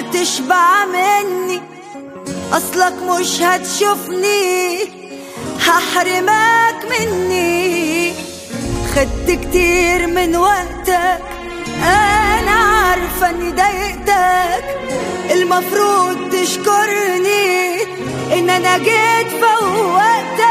تشبع مني اصلك مش هتشوفني هحرمك مني خدت كتير من وقتك انا عارفة اني ضايقتك المفروض تشكرني ان انا جيت فوقتك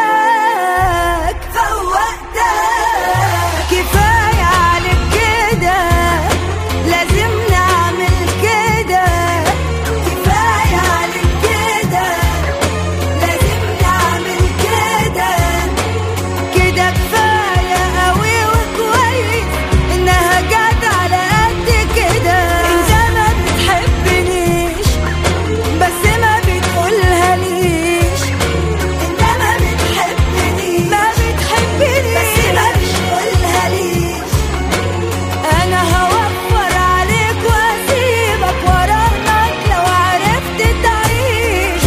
فوقتك كفاية عليك كده لازم نعمل كده كفاية عليك كده لازم نعمل كده كده كفاية قوي وكويس انها جت على قد كده انت ما بتحبنيش بس ما بتقولها ليش انت ما بتحبنيش ما بتحبنيش بس ما بتقولها ليش انا هوفر عليك واسيبك وراك لو عرفت تعيش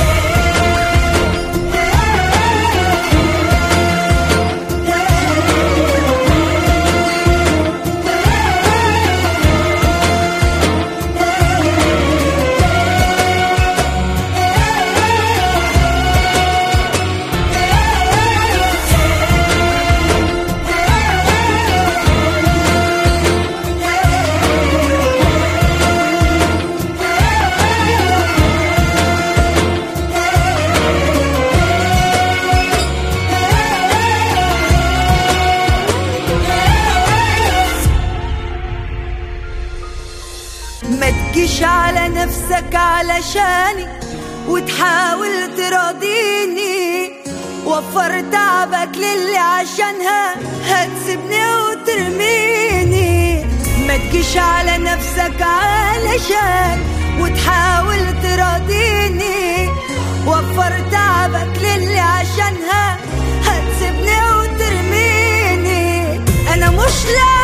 ما تجيش على نفسك علشاني وتحاول تراضيني وفر تعبك للي عشانها هتسيبني وترميني ما تجيش على نفسك علشان وتحاول تراضيني وفر تعبك للي عشانها هتسيبني وترميني انا مش لاقي